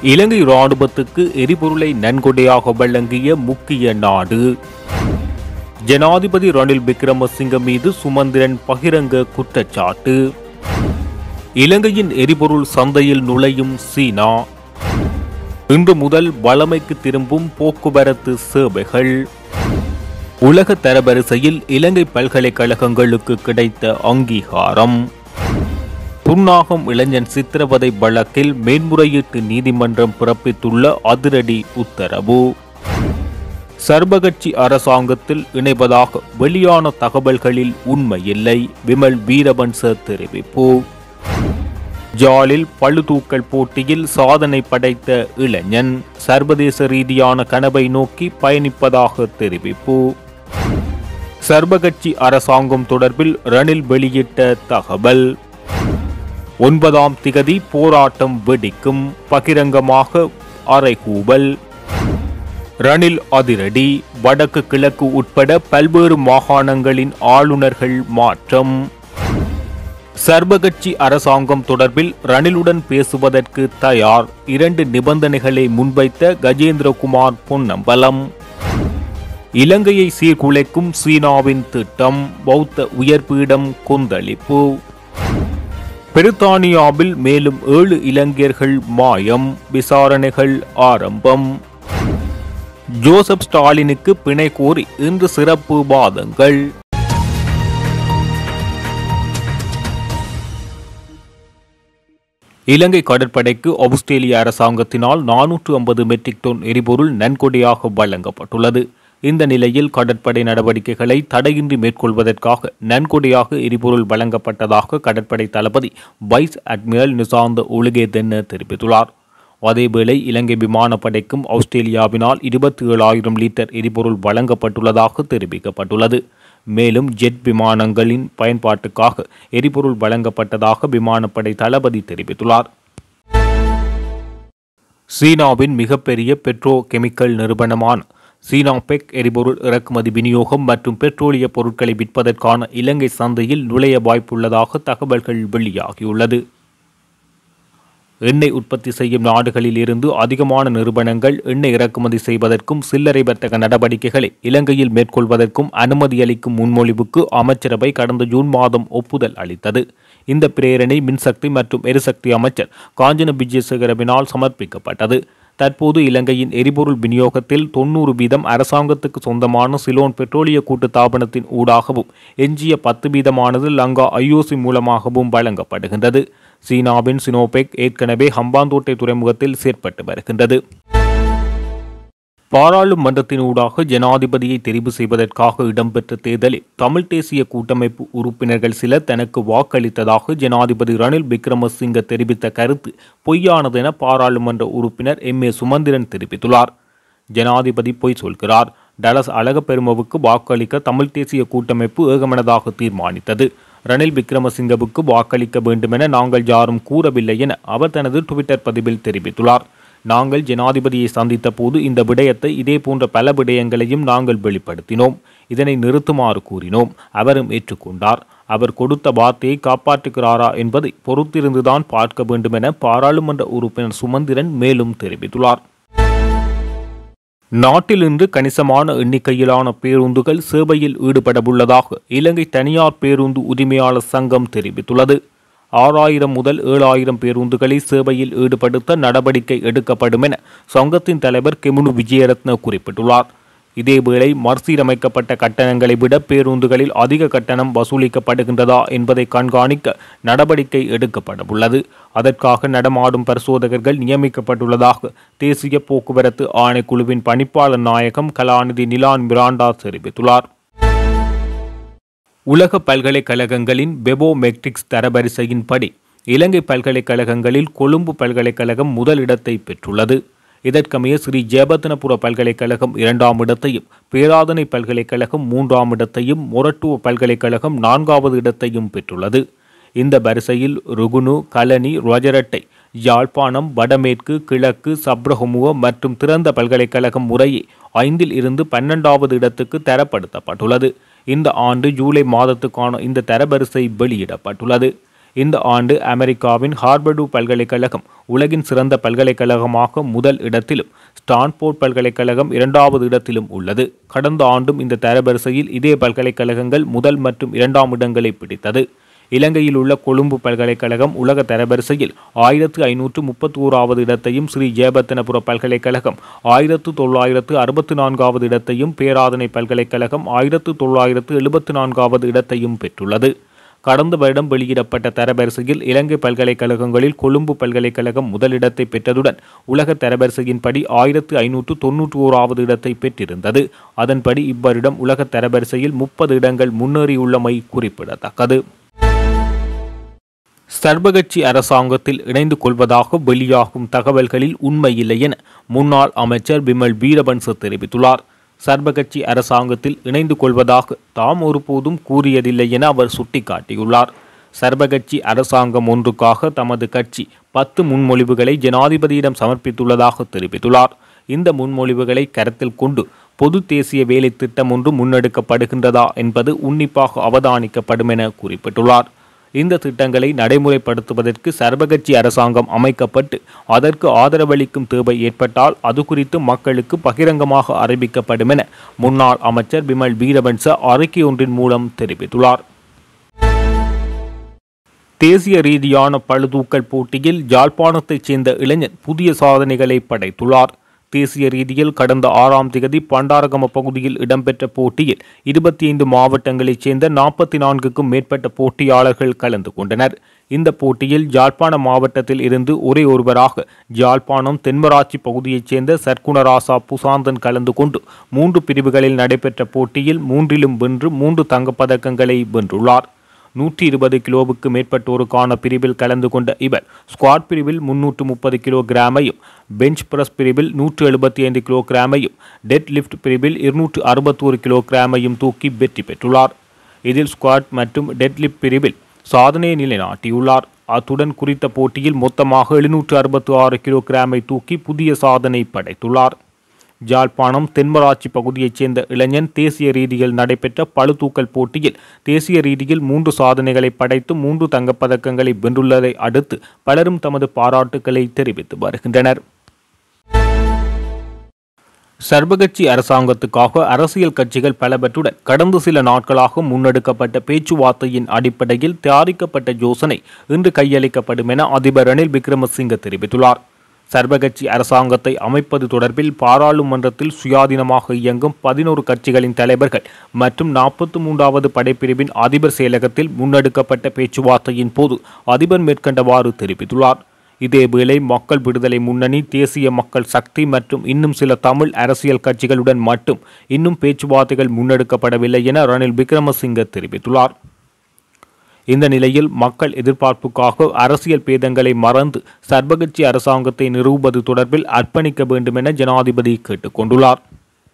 இலங்கை இராணுவத்துக்கு எரிபொருளை நன்கொடையாக வழங்கிய முக்கிய நாடு ஜனாதிபதி ரணில் விக்ரமசிங்க மீது சுமந்திரன் பகிரங்க குற்றச்சாட்டு இலங்கையின் எரிபொருள் சந்தையில் நுழையும் சீனா இன்று முதல் வளமைக்கு திரும்பும் போக்குவரத்து சேவைகள் உலக தரவரிசையில் இலங்கை பல்கலைக்கழகங்களுக்கு கிடைத்த அங்கீகாரம் புன்னாகம் இளைஞன் சித்திரவதை வழக்கில் மேன்முறையீட்டு நீதிமன்றம் பிறப்பித்துள்ள அதிரடி உத்தரவு சர்வகட்சி அரசாங்கத்தில் இணைவதாக வெளியான தகவல்களில் உண்மையில்லை விமல் வீரவன்ச தெரிவிப்பு ஜாலில் பளுதூக்கல் போட்டியில் சாதனை படைத்த இளைஞன் சர்வதேச ரீதியான கனவை நோக்கி பயணிப்பதாக தெரிவிப்பு சர்வகட்சி அரசாங்கம் தொடர்பில் ரணில் வெளியிட்ட தகவல் ஒன்பதாம் திகதி போராட்டம் வெடிக்கும் பகிரங்கமாக அறைகூவல் ரணில் அதிரடி வடக்கு கிழக்கு உட்பட பல்வேறு மாகாணங்களின் ஆளுநர்கள் மாற்றம் சர்வகட்சி அரசாங்கம் தொடர்பில் ரணிலுடன் பேசுவதற்கு தயார் இரண்டு நிபந்தனைகளை முன்வைத்த கஜேந்திரகுமார் பொன்னம்பலம் இலங்கையை சீர்குலைக்கும் சீனாவின் திட்டம் பௌத்த உயர்பீடம் கொந்தளிப்பு பிரித்தானியாவில் மேலும் ஏழு இலங்கையர்கள் மாயம் விசாரணைகள் ஆரம்பம் ஜோசப் ஸ்டாலினுக்கு பிணை கோரி இன்று சிறப்பு வாதங்கள் இலங்கை கடற்படைக்கு ஆஸ்திரேலிய அரசாங்கத்தினால் நானூற்று ஐம்பது மெட்ரிக் டன் எரிபொருள் நன்கொடையாக வழங்கப்பட்டுள்ளது இந்த நிலையில் கடற்படை நடவடிக்கைகளை தடையின்றி மேற்கொள்வதற்காக நன்கொடையாக எரிபொருள் வழங்கப்பட்டதாக கடற்படை தளபதி vice admiral Nishantha Ulugetenne தெரிவித்துள்ளார் அதேவேளை இலங்கை விமானப்படைக்கும் ஆஸ்திரேலியாவினால் இருபத்தி ஏழாயிரம் லிட்டர் எரிபொருள் வழங்கப்பட்டுள்ளதாக தெரிவிக்கப்பட்டுள்ளது மேலும் ஜெட் விமானங்களின் பயன்பாட்டுக்காக எரிபொருள் வழங்கப்பட்டதாக விமானப்படை தளபதி தெரிவித்துள்ளார் சீனாவின் மிகப்பெரிய பெட்ரோ கெமிக்கல் நிறுவனமான சீனாபெக் எரிபொருள் இறக்குமதி விநியோகம் மற்றும் பெட்ரோலிய பொருட்களை விற்பதற்கான இலங்கை சந்தையில் நுழைய வாய்ப்புள்ளதாக தகவல்கள் வெளியாகியுள்ளது எண்ணெய் உற்பத்தி செய்யும் நாடுகளில் இருந்து அதிகமான நிறுவனங்கள் எண்ணெய் இறக்குமதி செய்வதற்கும் சில்லறை வர்த்தக நடவடிக்கைகளை இலங்கையில் மேற்கொள்வதற்கும் அனுமதி அளிக்கும் முன்மொழிவுக்கு அமைச்சரவை கடந்த ஜூன் மாதம் ஒப்புதல் அளித்தது இந்த பிரேரணை மின்சக்தி மற்றும் எரிசக்தி அமைச்சர் காஞ்சன விஜயசேகரவினால் சமர்ப்பிக்கப்பட்டது தற்போது இலங்கையின் எரிபொருள் விநியோகத்தில் தொன்னூறு வீதம் அரசாங்கத்துக்கு சொந்தமான சிலோன் பெட்ரோலிய கூட்டு தாபனத்தின் ஊடாகவும் எஞ்சிய பத்து வீதமானது லங்கா ஐஓசி மூலமாகவும் வழங்கப்படுகின்றது சீனாவின் சினோபெக் ஏற்கனவே ஹம்பாந்தோட்டை துறைமுகத்தில் செயற்பட்டு வருகின்றது பாராளுமன்றத்தின் ஊடாக ஜனாதிபதியை தெரிவு செய்வதற்காக இடம்பெற்ற தேர்தலில் தமிழ் தேசிய கூட்டமைப்பு உறுப்பினர்கள் சிலர் தனக்கு வாக்களித்ததாக ஜனாதிபதி ரணில் விக்ரமசிங்க தெரிவித்த கருத்து பொய்யானது என பாராளுமன்ற உறுப்பினர் எம் ஏ சுமந்திரன் தெரிவித்துள்ளார் ஜனாதிபதி பொய் சொல்கிறார் டலஸ் அழகப்பெருமவுக்கு வாக்களிக்க தமிழ் தேசிய கூட்டமைப்பு ஏகமனதாக தீர்மானித்தது ரணில் விக்ரமசிங்கவுக்கு வாக்களிக்க வேண்டுமென நாங்கள் யாரும் கூறவில்லை என அவர் தனது டுவிட்டர் பதிவில் தெரிவித்துள்ளார் நாங்கள் ஜனாதிபதியை சந்தித்த போது இந்த விடயத்தை இதே போன்ற பல விடயங்களையும் நாங்கள் வெளிப்படுத்தினோம் இதனை நிறுத்துமாறு கூறினோம் அவரும் ஏற்றுக்கொண்டார் அவர் கொடுத்த வார்த்தையை காப்பாற்றுகிறாரா என்பதை பொறுத்திருந்துதான் பார்க்க வேண்டும் என பாராளுமன்ற உறுப்பினர் சுமந்திரன் மேலும் தெரிவித்துள்ளார் நாட்டில் இன்று கணிசமான எண்ணிக்கையிலான பேருந்துகள் சேவையில் ஈடுபடவுள்ளதாக இலங்கை தனியார் பேருந்து உரிமையாளர் சங்கம் தெரிவித்துள்ளது ஆறாயிரம் முதல் ஏழாயிரம் பேருந்துகளை சேவையில் ஈடுபடுத்த நடவடிக்கை எடுக்கப்படும் என சங்கத்தின் தலைவர் கெமுனு விஜயரத்ன குறிப்பிட்டுள்ளார் இதேவேளை மறுசீரமைக்கப்பட்ட கட்டணங்களை விட பேருந்துகளில் அதிக கட்டணம் வசூலிக்கப்படுகின்றதா என்பதை கண்காணிக்க நடவடிக்கை எடுக்கப்படவுள்ளது அதற்காக நடமாடும் பரிசோதகர்கள் நியமிக்கப்பட்டுள்ளதாக தேசிய போக்குவரத்து ஆணைக்குழுவின் பணிப்பாளர் நாயகம் கலாநிதி நிலான் மிராண்டா தெரிவித்துள்ளார் உலக பல்கலைக்கழகங்களின் வெபோ மெட்ரிக்ஸ் தரவரிசையின்படி இலங்கை பல்கலைக்கழகங்களில் கொழும்பு பல்கலைக்கழகம் முதலிடத்தை பெற்றுள்ளது இதற்கமைய ஸ்ரீ ஜெயபத்னபுர பல்கலைக்கழகம் இரண்டாம் இடத்தையும் பேராதனை பல்கலைக்கழகம் மூன்றாம் இடத்தையும் மொரட்டுவ பல்கலைக்கழகம் நான்காவது இடத்தையும் பெற்றுள்ளது இந்த வரிசையில் ருகுனு கலனி ரொஜரட்டை யாழ்ப்பாணம் வடமேற்கு கிழக்கு சப்ரஹமுவ மற்றும் திறந்த பல்கலைக்கழகம் முறையே ஐந்தில் இருந்து பன்னெண்டாவது இடத்துக்கு தரப்படுத்தப்பட்டுள்ளது இந்த ஆண்டு ஜூலை மாதத்துக்கான இந்த தரவரிசை வெளியிடப்பட்டுள்ளது இந்த ஆண்டு அமெரிக்காவின் ஹார்வர்டு பல்கலைக்கழகம் உலகின் சிறந்த பல்கலைக்கழகமாக முதல் இடத்திலும் ஸ்டான்போர்ட் பல்கலைக்கழகம் இரண்டாவது இடத்திலும் உள்ளது கடந்த ஆண்டும் இந்த தரவரிசையில் இதே பல்கலைக்கழகங்கள் முதல் மற்றும் இரண்டாம் இடங்களை பிடித்தது இலங்கையில் உள்ள கொழும்பு பல்கலைக்கழகம் உலக தரவரிசையில் ஆயிரத்து ஐநூற்று முப்பத்தி ஓராவது இடத்தையும் ஸ்ரீ ஜெயபத்தனபுர பல்கலைக்கழகம் ஆயிரத்து தொள்ளாயிரத்து அறுபத்தி நான்காவது இடத்தையும் பேராதனை பல்கலைக்கழகம் ஆயிரத்து தொள்ளாயிரத்து எழுபத்தி நான்காவது இடத்தையும் பெற்றுள்ளது கடந்த வருடம் வெளியிடப்பட்ட தரவரிசையில் இலங்கை பல்கலைக்கழகங்களில் கொழும்பு பல்கலைக்கழகம் முதலிடத்தை பெற்றதுடன் உலக தரவரிசையின்படி ஆயிரத்து ஐநூற்று தொன்னூற்றி ஓராவது இடத்தை பெற்றிருந்தது அதன்படி இவ்வருடம் உலக தரவரிசையில் முப்பது இடங்கள் முன்னேறியுள்ளமை குறிப்பிடத்தக்கது சர்வகட்சி அரசாங்கத்தில் இணைந்து கொள்வதாக வெளியாகும் தகவல்களில் உண்மையில்லை என முன்னாள் அமைச்சர் பிமல் வீரபன்ச தெரிவித்துள்ளார் சர்வகட்சி அரசாங்கத்தில் இணைந்து கொள்வதாக தாம் ஒருபோதும் கூறியதில்லை என அவர் சுட்டிக்காட்டியுள்ளார் சர்வகட்சி அரசாங்கம் ஒன்றுக்காக தமது கட்சி பத்து முன்மொழிவுகளை ஜனாதிபதியிடம் சமர்ப்பித்துள்ளதாக தெரிவித்துள்ளார் இந்த முன்மொழிவுகளை கருத்தில் கொண்டு பொது தேசிய வேலை திட்டம் ஒன்று முன்னெடுக்கப்படுகின்றதா என்பது உன்னிப்பாக அவதானிக்கப்படும் என குறிப்பிட்டுள்ளார் இந்த திட்டங்களை நடைமுறைப்படுத்துவதற்கு சர்வகட்சி அரசாங்கம் அமைக்கப்பட்டு அதற்கு ஆதரவளிக்கும் தேவை ஏற்பட்டால் அது குறித்து மக்களுக்கு பகிரங்கமாக அறிவிக்கப்படும் என முன்னாள் அமைச்சர் பிமல் வீரவன்ச அறிக்கை ஒன்றின் மூலம் தெரிவித்துள்ளார் தேசிய ரீதியான பளுதூக்கல் போட்டியில் யாழ்ப்பாணத்தைச் சேர்ந்த இளைஞன் புதிய சாதனைகளை படைத்துள்ளார் தேசிய ரீதியில் கடந்த ஆறாம் திகதி பண்டாரகம பகுதியில் இடம்பெற்ற போட்டியில் இருபத்தி ஐந்து மாவட்டங்களைச் சேர்ந்த நாற்பத்தி நான்குக்கும் மேற்பட்ட போட்டியாளர்கள் கலந்து கொண்டனர் இந்த போட்டியில் யாழ்ப்பாண மாவட்டத்தில் இருந்து ஒரே ஒருவராக யாழ்ப்பாணம் தென்மராட்சி பகுதியைச் சேர்ந்த சர்க்குணராசா புசாந்தன் கலந்து கொண்டு மூன்று பிரிவுகளில் நடைபெற்ற போட்டியில் மூன்றிலும் வென்று மூன்று தங்கப்பதக்கங்களை வென்றுள்ளார் நூற்றி இருபது கிலோவுக்கு மேற்பட்டோருக்கான பிரிவில் கலந்து கொண்ட இவர் ஸ்குவாட் பிரிவில் முன்னூற்று முப்பது கிலோ கிராமையும் பெஞ்ச் பிரஸ் பிரிவில் நூற்று எழுபத்தி ஐந்து கிலோ கிராமையும் டெட் லிஃப்ட் பிரிவில் இருநூற்று அறுபத்தோரு கிலோ கிராமையும் தூக்கி வெற்றி பெற்றுள்ளார் இதில் ஸ்குவாட் மற்றும் டெட் லிஃப்ட் பிரிவில் சாதனையை நிலைநாட்டியுள்ளார் அத்துடன் குறித்த போட்டியில் மொத்தமாக எழுநூற்று அறுபத்தி ஆறு கிலோ கிராமை தூக்கி புதிய சாதனை படைத்துள்ளார் ஜாழ்ப்பாணம் தென்மராட்சி பகுதியைச் சேர்ந்த இளைஞன் தேசிய ரீதியில் நடைபெற்ற பளுதூக்கல் போட்டியில் தேசிய ரீதியில் மூன்று சாதனைகளை படைத்து மூன்று தங்கப்பதக்கங்களை வென்றுள்ளதை அடுத்து பலரும் தமது பாராட்டுக்களை தெரிவித்து வருகின்றனர் சர்வகட்சி அரசாங்கத்துக்காக அரசியல் கட்சிகள் பலவற்றுடன் கடந்த சில நாட்களாக முன்னெடுக்கப்பட்ட பேச்சுவார்த்தையின் அடிப்படையில் தயாரிக்கப்பட்ட யோசனை இன்று கையளிக்கப்படும் என அதிபர் ரணில் விக்ரமசிங்க தெரிவித்துள்ளார் சர்வகட்சி அரசாங்கத்தை அமைப்பது தொடர்பில் பாராளுமன்றத்தில் சுயாதீனமாக இயங்கும் பதினோரு கட்சிகளின் தலைவர்கள் மற்றும் நாற்பத்தி மூன்றாவது படைப்பிரிவின் அதிபர் செயலகத்தில் முன்னெடுக்கப்பட்ட பேச்சுவார்த்தையின் போது அதிபர் மேற்கண்டவாறு தெரிவித்துள்ளார் இதேவேளை மக்கள் விடுதலை முன்னணி தேசிய மக்கள் சக்தி மற்றும் இன்னும் சில தமிழ் அரசியல் கட்சிகளுடன் மட்டும் இன்னும் பேச்சுவார்த்தைகள் முன்னெடுக்கப்படவில்லை என ரணில் விக்ரமசிங்க தெரிவித்துள்ளார் இந்த நிலையில் மக்கள் எதிர்பார்ப்புக்காக அரசியல் பேதங்களை மறந்து சர்வகட்சி அரசாங்கத்தை நிறுவுவது தொடர்பில் அர்ப்பணிக்க வேண்டும் என ஜனாதிபதி கேட்டுக்கொண்டுள்ளார்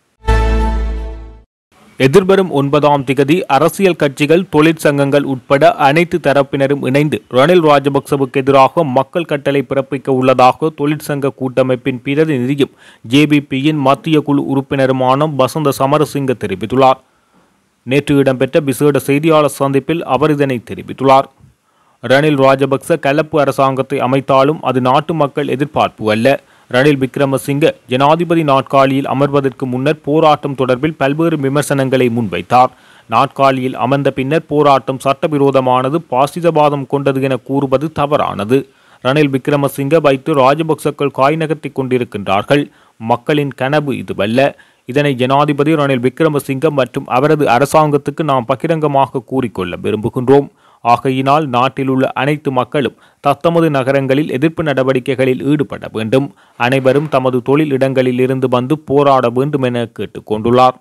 எதிர்வரும் ஒன்பதாம் திகதி அரசியல் கட்சிகள் தொழிற்சங்கங்கள் உட்பட அனைத்து தரப்பினரும் இணைந்து ரணில் ராஜபக்சவுக்கு எதிராக மக்கள் கட்டளை பிறப்பிக்க உள்ளதாக தொழிற்சங்க கூட்டமைப்பின் பிரதிநிதியும் ஜேபிபியின் மத்திய குழு உறுப்பினருமான வசந்த சமரசிங்க தெரிவித்துள்ளார் நேற்று இடம்பெற்ற விசேட செய்தியாளர் சந்திப்பில் அவர் இதனை தெரிவித்துள்ளார் ரணில் ராஜபக்ச கலப்பு அரசாங்கத்தை அமைத்தாலும் அது நாட்டு மக்கள் எதிர்பார்ப்பு அல்ல ரணில் விக்ரமசிங்க ஜனாதிபதி நாட்காலியில் அமர்வதற்கு முன்னர் போராட்டம் தொடர்பில் பல்வேறு விமர்சனங்களை முன்வைத்தார் நாட்காலியில் அமர்ந்த பின்னர் போராட்டம் சட்டவிரோதமானது பாசிசவாதம் கொண்டது என கூறுவது தவறானது ரணில் விக்ரமசிங்க வைத்து ராஜபக்சக்கள் காய் நகர்த்திக் கொண்டிருக்கின்றார்கள் மக்களின் கனவு இதுவல்ல இதனை ஜனாதிபதி ரணில் விக்ரமசிங்க மற்றும் அவரது அரசாங்கத்துக்கு நாம் பகிரங்கமாக கூறிக்கொள்ள விரும்புகின்றோம் ஆகையினால் நாட்டில் உள்ள அனைத்து மக்களும் தத்தமது நகரங்களில் எதிர்ப்பு நடவடிக்கைகளில் ஈடுபட வேண்டும் அனைவரும் தமது தொழில் இடங்களில் இருந்து வந்து போராட வேண்டும் என கேட்டுக்கொண்டுள்ளார்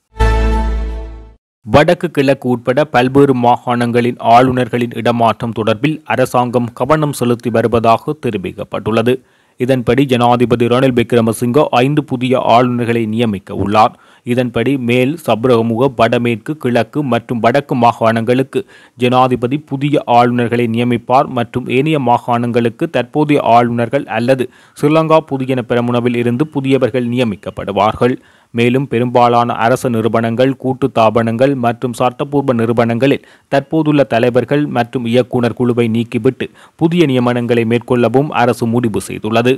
வடக்கு கிழக்கு உட்பட பல்வேறு மாகாணங்களின் ஆளுநர்களின் இடமாற்றம் தொடர்பில் அரசாங்கம் கவனம் செலுத்தி வருவதாக தெரிவிக்கப்பட்டுள்ளது இதன்படி ஜனாதிபதி ரணில் விக்ரமசிங்க ஐந்து புதிய ஆளுநர்களை நியமிக்க உள்ளார் இதன்படி மேல் சப்ரகமுக வடமேற்கு கிழக்கு மற்றும் வடக்கு மாகாணங்களுக்கு ஜனாதிபதி புதிய ஆளுநர்களை நியமிப்பார் மற்றும் ஏனைய மாகாணங்களுக்கு தற்போதைய ஆளுநர்கள் அல்லது ஸ்ரீலங்கா புதியன பெரமுனவில் இருந்து புதியவர்கள் நியமிக்கப்படுவார்கள் மேலும் பெரும்பாலான அரசு நிறுவனங்கள் கூட்டு தாபனங்கள் மற்றும் சட்டப்பூர்வ நிறுவனங்களில் தற்போதுள்ள தலைவர்கள் மற்றும் இயக்குனர் குழுவை நீக்கிவிட்டு புதிய நியமனங்களை மேற்கொள்ளவும் அரசு முடிவு செய்துள்ளது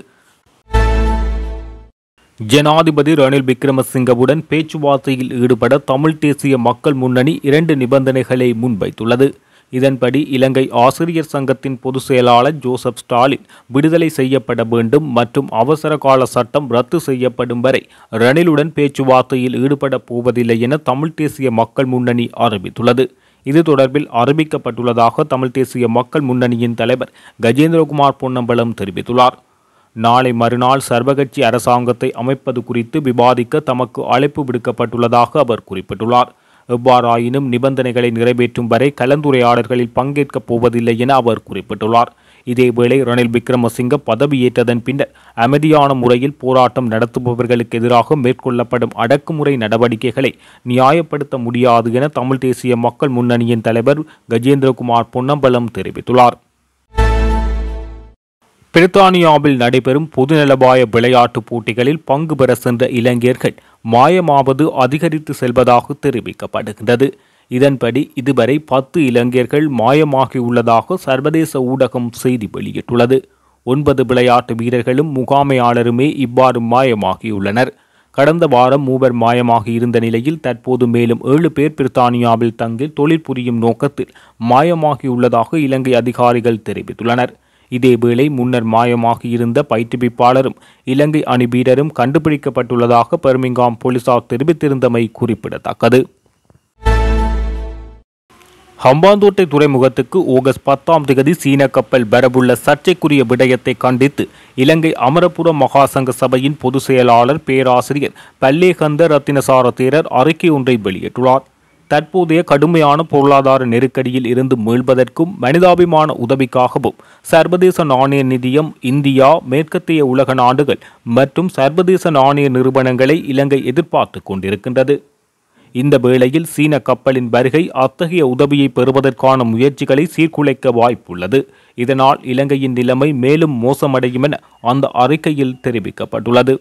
ஜனாதிபதி ரணில் விக்ரமசிங்கவுடன் பேச்சுவார்த்தையில் ஈடுபட தமிழ் தேசிய மக்கள் முன்னணி இரண்டு நிபந்தனைகளை முன்வைத்துள்ளது இதன்படி இலங்கை ஆசிரியர் சங்கத்தின் பொதுச் செயலாளர் ஜோசப் ஸ்டாலின் விடுதலை செய்யப்பட வேண்டும் மற்றும் அவசர கால சட்டம் ரத்து செய்யப்படும் வரை ரணிலுடன் பேச்சுவார்த்தையில் ஈடுபட போவதில்லை என தமிழ் தேசிய மக்கள் முன்னணி அறிவித்துள்ளது இது தொடர்பில் அறிவிக்கப்பட்டுள்ளதாக தமிழ் தேசிய மக்கள் முன்னணியின் தலைவர் கஜேந்திரகுமார் பொன்னம்பலம் தெரிவித்துள்ளார் நாளை மறுநாள் சர்வகட்சி அரசாங்கத்தை அமைப்பது குறித்து விவாதிக்க தமக்கு அழைப்பு விடுக்கப்பட்டுள்ளதாக அவர் குறிப்பிட்டுள்ளார் எவ்வாறாயினும் நிபந்தனைகளை நிறைவேற்றும் வரை கலந்துரையாடல்களில் பங்கேற்கப் போவதில்லை என அவர் குறிப்பிட்டுள்ளார் இதேவேளை ரணில் விக்ரமசிங்க பதவியேற்றதன் பின்னர் அமைதியான முறையில் போராட்டம் நடத்துபவர்களுக்கு எதிராக மேற்கொள்ளப்படும் அடக்குமுறை நடவடிக்கைகளை நியாயப்படுத்த முடியாது என தமிழ் தேசிய மக்கள் முன்னணியின் தலைவர் கஜேந்திரகுமார் பொன்னம்பலம் தெரிவித்துள்ளார் பிரித்தானியாவில் நடைபெறும் பொதுநலபாய விளையாட்டுப் போட்டிகளில் பங்கு பெற சென்ற இளைஞர்கள் மாயமாவது அதிகரித்து செல்வதாக தெரிவிக்கப்படுகின்றது இதன்படி இதுவரை பத்து இளைஞர்கள் மாயமாகியுள்ளதாக சர்வதேச ஊடகம் செய்தி வெளியிட்டுள்ளது ஒன்பது விளையாட்டு வீரர்களும் முகாமையாளருமே இவ்வாறு மாயமாகியுள்ளனர் கடந்த வாரம் மூவர் மாயமாகி இருந்த நிலையில் தற்போது மேலும் ஏழு பேர் பிரித்தானியாவில் தங்கி தொழில் புரியும் நோக்கத்தில் மாயமாகியுள்ளதாக இலங்கை அதிகாரிகள் தெரிவித்துள்ளனர் இதேவேளை முன்னர் மாயமாகி இருந்த பயிற்றுவிப்பாளரும் இலங்கை அணி வீரரும் கண்டுபிடிக்கப்பட்டுள்ளதாக பெர்மிங்காம் போலீசார் தெரிவித்திருந்தமை குறிப்பிடத்தக்கது ஹம்பாந்தோட்டை துறைமுகத்துக்கு ஆகஸ்ட் பத்தாம் தேதி சீன கப்பல் வரவுள்ள சர்ச்சைக்குரிய விடயத்தை கண்டித்து இலங்கை அமரபுரம் மகாசங்க சபையின் பொதுச் செயலாளர் பேராசிரியர் பல்லேகந்த ரத்தினசார தேரர் அறிக்கை ஒன்றை வெளியிட்டுள்ளார் தற்போதைய கடுமையான பொருளாதார நெருக்கடியில் இருந்து மீள்வதற்கும் மனிதாபிமான உதவிக்காகவும் சர்வதேச நாணய நிதியம் இந்தியா மேற்கத்திய உலக நாடுகள் மற்றும் சர்வதேச நாணய நிறுவனங்களை இலங்கை எதிர்பார்த்து கொண்டிருக்கின்றது இந்த வேளையில் சீன கப்பலின் வருகை அத்தகைய உதவியை பெறுவதற்கான முயற்சிகளை சீர்குலைக்க வாய்ப்புள்ளது இதனால் இலங்கையின் நிலைமை மேலும் மோசமடையும் என அந்த அறிக்கையில் தெரிவிக்கப்பட்டுள்ளது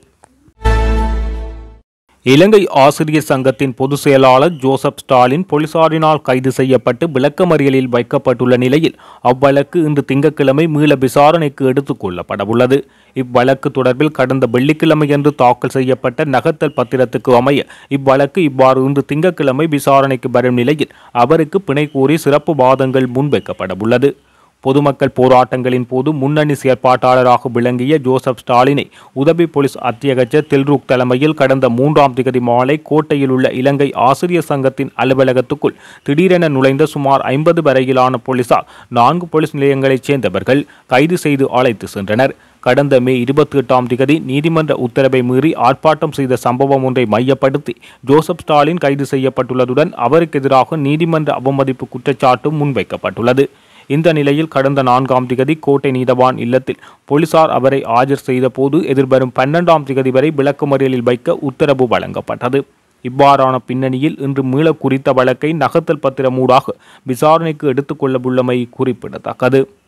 இலங்கை ஆசிரியர் சங்கத்தின் பொதுச் செயலாளர் ஜோசப் ஸ்டாலின் போலீசாரினால் கைது செய்யப்பட்டு விளக்கமறியலில் வைக்கப்பட்டுள்ள நிலையில் அவ்வழக்கு இன்று திங்கட்கிழமை மீள விசாரணைக்கு எடுத்துக் கொள்ளப்படவுள்ளது இவ்வழக்கு தொடர்பில் கடந்த வெள்ளிக்கிழமையன்று தாக்கல் செய்யப்பட்ட நகர்த்தல் பத்திரத்துக்கு அமைய இவ்வழக்கு இவ்வாறு இன்று திங்கட்கிழமை விசாரணைக்கு வரும் நிலையில் அவருக்கு பிணை கோரி சிறப்பு வாதங்கள் முன்வைக்கப்படவுள்ளது பொதுமக்கள் போராட்டங்களின் போது முன்னணி செயற்பாட்டாளராக விளங்கிய ஜோசப் ஸ்டாலினை உதவி போலீஸ் அத்தியகச்சர் தில்ருக் தலைமையில் கடந்த மூன்றாம் திகதி மாலை கோட்டையில் உள்ள இலங்கை ஆசிரியர் சங்கத்தின் அலுவலகத்துக்குள் திடீரென நுழைந்த சுமார் ஐம்பது வரையிலான போலீசார் நான்கு போலீஸ் நிலையங்களைச் சேர்ந்தவர்கள் கைது செய்து அழைத்து சென்றனர் கடந்த மே இருபத்தி எட்டாம் திகதி நீதிமன்ற உத்தரவை மீறி ஆர்ப்பாட்டம் செய்த சம்பவம் ஒன்றை மையப்படுத்தி ஜோசப் ஸ்டாலின் கைது செய்யப்பட்டுள்ளதுடன் அவருக்கு எதிராக நீதிமன்ற அவமதிப்பு குற்றச்சாட்டும் முன்வைக்கப்பட்டுள்ளது இந்த நிலையில் கடந்த நான்காம் திகதி கோட்டை நீதவான் இல்லத்தில் போலீசார் அவரை ஆஜர் செய்த போது எதிர்வரும் பன்னெண்டாம் திகதி வரை விளக்குமறியலில் வைக்க உத்தரவு வழங்கப்பட்டது இவ்வாறான பின்னணியில் இன்று மீள குறித்த வழக்கை நகர்த்தல் பத்திரமூடாக விசாரணைக்கு எடுத்துக்கொள்ளவுள்ளமை குறிப்பிடத்தக்கது